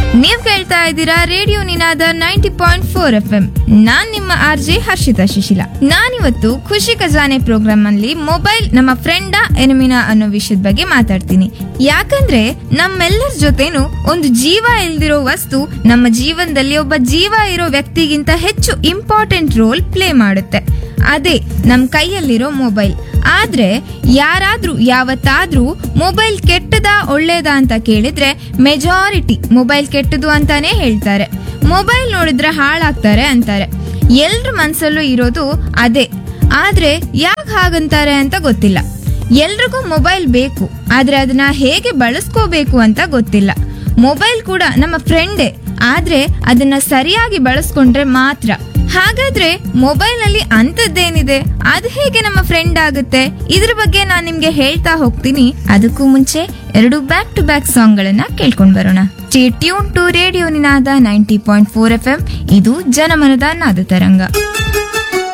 ನೀವ್ ಕೇಳ್ತಾ ಇದ್ದೀರಾ radio Ninada ninety point four F M ನಾನ್ ನಿಮ್ಮ ಆರ್ ಜೆ ಹರ್ಷಿತಾ ಶಿಶಿಲ ನಾನಿವತ್ತು ಖುಷಿ ಖಜಾನೆ ಪ್ರೋಗ್ರಾಮ್ ಅಲ್ಲಿ ಮೊಬೈಲ್ ನಮ್ಮ ಫ್ರೆಂಡ ಎನಿಮಿನಾ ಅನ್ನೋ ವಿಷಯದ ಬಗ್ಗೆ ಮಾತಾಡ್ತೀನಿ ಯಾಕಂದ್ರೆ ನಮ್ಮೆಲ್ಲರ ಜೊತೆನೂ ಒಂದು ಜೀವ ಇಲ್ದಿರೋ ವಸ್ತು ನಮ್ಮ ಜೀವನದಲ್ಲಿ ಒಬ್ಬ ಜೀವ ಇರೋ ವ್ಯಕ್ತಿಗಿಂತ ಹೆಚ್ಚು ಇಂಪಾರ್ಟೆಂಟ್ ರೋಲ್ ಪ್ಲೇ ಮಾಡುತ್ತೆ ಅದೇ ನಮ್ ಕೈಯಲ್ಲಿರೋ ಮೊಬೈಲ್ ಆದ್ರೆ ಯಾರಾದ್ರೂ ಯಾವತ್ತಾದ್ರೂ ಮೊಬೈಲ್ ಕೆಟ್ಟದಾ ಒಳ್ಳೇದಾ ಅಂತ ಕೇಳಿದ್ರೆ ಮೆಜಾರಿಟಿ ಮೊಬೈಲ್ ಕೆಟ್ಟದು ಅಂತಾನೆ ಹೇಳ್ತಾರೆ ಮೊಬೈಲ್ ನೋಡಿದ್ರೆ ಹಾಳಾಗ್ತಾರೆ ಅಂತಾರೆ ಎಲ್ರ ಮನ್ಸಲ್ಲೂ ಇರೋದು ಅದೇ ಆದ್ರೆ ಯಾಕೆ ಹಾಗಂತಾರೆ ಅಂತ ಗೊತ್ತಿಲ್ಲ ಎಲ್ರಿಗೂ ಮೊಬೈಲ್ ಬೇಕು ಆದ್ರೆ ಅದನ್ನ ಹೇಗೆ ಬಳಸ್ಕೋಬೇಕು ಅಂತ ಗೊತ್ತಿಲ್ಲ ಮೊಬೈಲ್ ಕೂಡ ನಮ್ಮ ಫ್ರೆಂಡೇ ಆದ್ರೆ ಅದನ್ನ ಸರಿಯಾಗಿ ಬಳಸ್ಕೊಂಡ್ರೆ ಮಾತ್ರ ಹಾಗಾದ್ರೆ ಮೊಬೈಲ್ ಅಲ್ಲಿ ಅಂತದ್ದೇನಿದೆ ಅದು ಹೇಗೆ ನಮ್ಮ ಫ್ರೆಂಡ್ ಆಗುತ್ತೆ ಇದ್ರ ಬಗ್ಗೆ ನಾನು ನಿಮ್ಗೆ ಹೇಳ್ತಾ ಹೋಗ್ತೀನಿ ಅದಕ್ಕೂ ಮುಂಚೆ ಎರಡು ಬ್ಯಾಕ್ ಟು ಬ್ಯಾಕ್ ಸಾಂಗ್ ಗಳನ್ನ ಕೇಳ್ಕೊಂಡ್ ಬರೋಣ tune to radio Ninada ninety point four F M ಇದು ಜನಮನದ ನಾದ ತರಂಗ